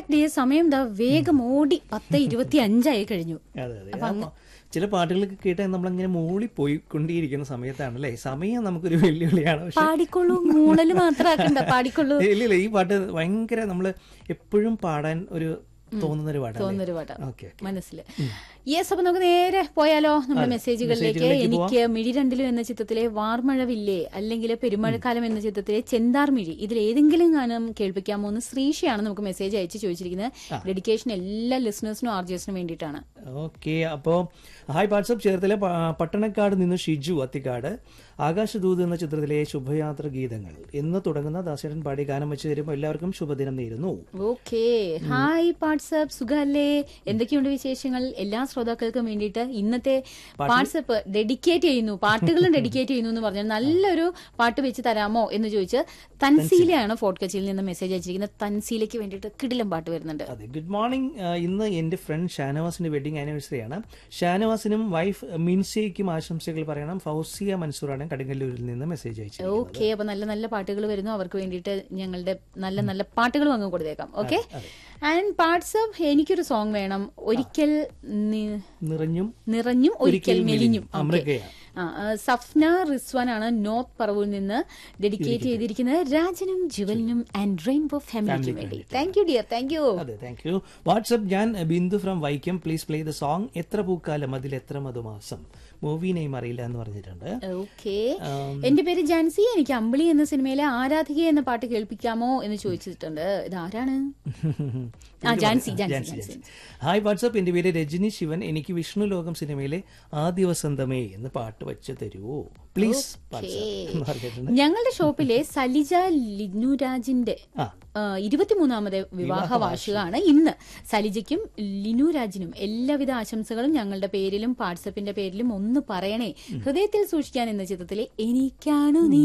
Fact ഈ സമയം ദാ വേഗം ഓടി പത്ത് ഇരുപത്തി അഞ്ചായി കഴിഞ്ഞു അതെ അതെ ആ, ചില പാട്ടുകളൊക്കെ കേട്ടാൽ നമ്മളിങ്ങനെ മൂളി പോയിക്കൊണ്ടിരിക്കുന്ന സമയത്താണ് അല്ലേ സമയം നമുക്കൊരു വെല്ലുവിളിയാണ് പക്ഷെ പാടിക്കൊള്ളൂ മൂളല് മാത്രമാക്കണ്ട പാടിക്കൊള്ളൂ ഇല്ല ഇല്ല ഈ പാട്ട് ഭയങ്കര നമ്മള് എപ്പോഴും പാടാൻ ഒരു തോന്നുന്ന ഒരു പാട്ടാണ് തോന്നുന്നൊരു പാട്ടാ ഓക്കെ മനസ്സിൽ യെസ് അപ്പൊ നമുക്ക് നേരെ പോയാലോ നമ്മുടെ മെസ്സേജുകളിലേക്ക് മെസ്സേജുകളിലേക്ക് എനിക്ക് മിഴി രണ്ടിലും എന്ന ചിത്രത്തിലെ വാർമഴവില്ലേ അല്ലെങ്കിൽ പെരുമഴക്കാലം എന്ന ചിത്രത്തിലെ ചെന്താർമിഴി ഇതിൽ ഏതെങ്കിലും ഗാനം കേൾപ്പിക്കാമോ എന്ന് ശ്രീഷയാണ് നമുക്ക് മെസ്സേജ് അയച്ച് ചോദിച്ചിരിക്കുന്നത് ഡെഡിക്കേഷൻ എല്ലാ ലിസണേഴ്സിനും ആർജിയസിനും വേണ്ടിയിട്ടാണ് ഓക്കെ അപ്പോ ഹായ് വാട്സപ്പ് ചേർത്തലെ പ- പട്ടണക്കാട് നിന്ന് ഷിജു അത്തിക്കാട് ആകാശദൂത് എന്ന ചിത്രത്തിലെ ശുഭയാത്ര ഗീതങ്ങൾ എന്ന് തുടങ്ങുന്ന ദാസേട്ടൻ പാടി ഗാനം വെച്ച് തരുമ്പോൾ എല്ലാവർക്കും ശുഭദിനം നേരുന്നു ഓക്കെ ഹായ് വാട്സപ്പ് സുഖല്ലേ എന്തൊക്കെയുണ്ട് വിശേഷങ്ങൾ എല്ലാ ശ്രോതാക്കൾക്കും വേണ്ടിയിട്ട് ഇന്നത്തെ വാട്സപ്പ് ഡെഡിക്കേറ്റ് ചെയ്യുന്നു പാട്ടുകളും ഡെഡിക്കേറ്റ് ചെയ്യുന്നു എന്ന് പറഞ്ഞാൽ നല്ലൊരു പാട്ട് വെച്ച് തരാമോ എന്ന് ചോദിച്ച് തൻസീലയാണ് ഫോർട്ട് കൊച്ചിയിൽ നിന്ന് മെസ്സേജ് അയച്ചിരിക്കുന്നത് തൻസീലയ്ക്ക് വേണ്ടിയിട്ട് കിടിലം പാട്ട് വരുന്നുണ്ട് അതെ ഗുഡ് മോർണിംഗ് ഇന്ന് എന്റെ ഫ്രണ്ട് ഷാനവാസിന്റെ വെഡിങ് ആനിവേഴ്സറി ആണ് ഷാനവാസിനും വൈഫ് മിൻസിയയ്ക്കും ആശംസകൾ പറയണം ഫൗസിയ മൻസൂറാണ് കടുങ്ങല്ലൂരിൽ നിന്ന് മെസ്സേജ് അയച്ചത് ഓക്കെ അപ്പൊ നല്ല നല്ല പാട്ടുകൾ വരുന്നു അവർക്ക് വേണ്ടിയിട്ട് ഞങ്ങളുടെ നല്ല നല്ല പാട്ടുകളും അങ്ങ് കൊടുത്തേക്കാം ഓക്കെ ആൻഡ് വാട്സപ്പ് എനിക്കൊരു സോങ് വേണം ഒരിക്കൽ നി- നിറഞ്ഞും നിറഞ്ഞും ഒരിക്കൽ മെലിഞ്ഞും ഓക്കെ അമൃതയ ആ, ആ, സഫ്ന റിസ്വാൻ ആണ് നോർത്ത് പറവൂരിൽ നിന്ന് ഡെഡിക്കേറ്റ് ചെയ്തിരിക്കുന്നത് രാജനും ജുവലിനും ആൻഡ് റെയിൻബോ ഫാമിലിക്ക് വേണ്ടി thank you dear thank you അതെ താങ്ക് യു വാട്സപ്പ് ഞാൻ Bindu from Vaikom please play the song എത്ര പൂക്കാലം അതിൽ എത്ര മധുമാസം മൂവി നെയിം അറിയില്ല എന്ന് പറഞ്ഞിട്ടുണ്ട് ഓക്കെ എന്റെ പേര് ജാൻസി എനിക്ക് അമ്പിളി എന്ന സിനിമയിലെ ആരാധിക എന്ന പാട്ട് കേൾപ്പിക്കാമോ എന്ന് ചോദിച്ചിട്ടുണ്ട് ഇത് ആരാണ് ആ ജാൻസി ജാൻസി ജാൻസി ഹായ് വാട്സപ്പ് എന്റെ പേര് രജനി ശിവൻ എനിക്ക് വിഷ്ണു ലോകം സിനിമയിലെ ആദ്യ വസന്തമേ എന്ന് പാട്ട് വെച്ച് തരുവോ പ്ലീസ് പറഞ്ഞിട്ടുണ്ട് ഞങ്ങളുടെ ഷോപ്പിലെ സലിജ ലിനുരാജിന്റെ ആ. ആ, ഇരുപത്തിമൂന്നാമത് വിവാഹ വാർഷികമാണ് ഇന്ന് സലിജയ്ക്കും ലിനുരാജിനും എല്ലാവിധ ആശംസകളും ഞങ്ങളുടെ പേരിലും വാട്സപ്പിന്റെ പേരിലും ഒന്ന് പറയണേ ഹൃദയത്തിൽ സൂക്ഷിക്കാൻ എന്ന ചിത്രത്തിലെ എനിക്കാണു നീ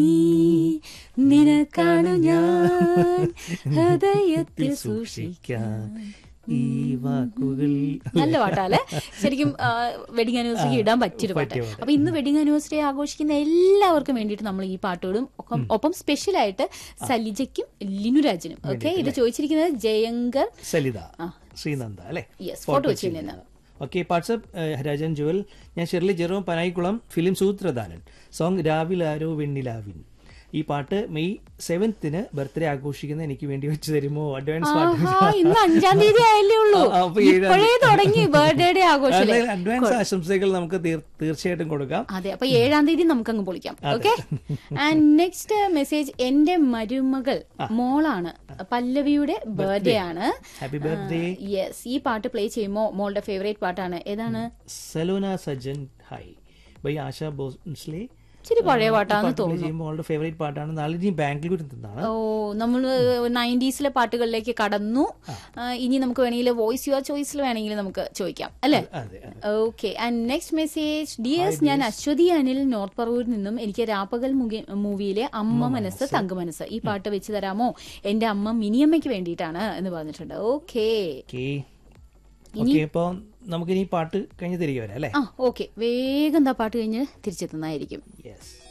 നിനക്കാണു ഞാൻ ഹൃദയത്തിൽ സൂക്ഷിക്കാൻ ഈ വാക്കുകൾ നല്ല പാട്ടാല്ലേ ശരിക്കും വെഡിങ് ആനിവേഴ്സറിക്ക് ഇടാൻ പറ്റിയൊരു പാട്ട് പറ്റിയ പാട്ട്. അപ്പൊ ഇന്ന് വെഡിങ് ആനിവേഴ്സറി ആഘോഷിക്കുന്ന എല്ലാവർക്കും വേണ്ടിയിട്ട് നമ്മൾ ഈ പാട്ടോടും ഒപ്പം- ഒപ്പം സ്പെഷ്യൽ ആയിട്ട് സലിജയ്ക്കും ലിനുരാജിനും ഓക്കെ ഇത് ചോദിച്ചിരിക്കുന്നത് ജയങ്കർ സലിത ശ്രീനന്ദ അല്ലെ യെസ് ഫോട്ടോ വെച്ചിൽ നിന്ന് ഓക്കെ വാട്സപ്പ് രാജൻ ജുവൽ ഞാൻ Shirley Jerome Panayikkulam film Soothradharan song രാവിലാരോ വെണ്ണിലാവിൻ ഈ പാട്ട് മെയ് സെവൻത്തിന് ബർത്ത്ഡേ ആഘോഷിക്കുന്ന എനിക്ക് വേണ്ടി വെച്ച് തരുമോ അഡ്വാൻസ് ആഹാ ഇന്ന് അഞ്ചാം തീയതി ആയല്ലേ ഉള്ളൂ ആ, അപ്പൊ ഏഴാം ഇപ്പോഴേ തുടങ്ങി ബർത്ത്ഡേയുടെ ആഘോഷം അഡ്വാൻസ് ആശംസകൾ നമുക്ക് തീർ- തീർച്ചയായിട്ടും കൊടുക്കാം അതെ അപ്പൊ ഏഴാം തീയതി നമുക്ക് അങ്ങ് പൊളിക്കാം ഓക്കെ ആൻഡ് നെക്സ്റ്റ് മെസ്സേജ് എന്റെ മരുമകൾ മോളാണ് പല്ലവിയുടെ ബർത്ത്ഡേ ആണ് ഹാപ്പി ബർത്ത്ഡേ യെസ് ഈ പാട്ട് പ്ലേ ചെയ്യുമ്പോ മോളുടെ ഫേവറേറ്റ് പാട്ടാണ് ഏതാണ് സലോന സജ്ജൻ ഹൈ ബൈ ആശ ഭോസ്ലെ ഇച്ചിരി പഴയ പാട്ടാന്ന് തോന്നുന്നു ചെയ്യുമ്പോൾ അവളുടെ ഫേവറേറ്റ് പാട്ടാണ് നാളെ ബാംഗ്ലൂരിൽ നിന്നാണ് ഓ നമ്മൾ നയൻറ്റീസിലെ പാട്ടുകളിലേക്ക് കടന്നു ആ, ഇനി നമുക്ക് വേണമെങ്കിൽ വോയിസ് യുവർ ചോയ്സിൽ വേണമെങ്കിൽ നമുക്ക് ചോദിക്കാം അല്ലേ അതെ അതെ okay and next message dears ഞാൻ അശ്വതി അനിൽ നോർത്ത് പറവൂരിൽ നിന്നും എനിക്ക് രാപ്പകൽ മുഖി- മൂവിയിലെ അമ്മ മനസ്സ് തങ്ക മനസ്സ് ഈ പാട്ട് വെച്ച് തരാമോ എന്റെ അമ്മ മിനിയമ്മയ്ക്ക് വേണ്ടിയിട്ടാണ് എന്ന് പറഞ്ഞിട്ടുണ്ട് ഓക്കെ ഓക്കെ ഓക്കെ അപ്പൊ നമുക്കിനി പാട്ട് കഴിഞ്ഞ് തിരികെ വരാം അല്ലേ ആ ഓക്കെ വേഗം എന്താ പാട്ട് കഴിഞ്ഞ് തിരിച്ചെത്തുന്നതായിരിക്കും യെസ്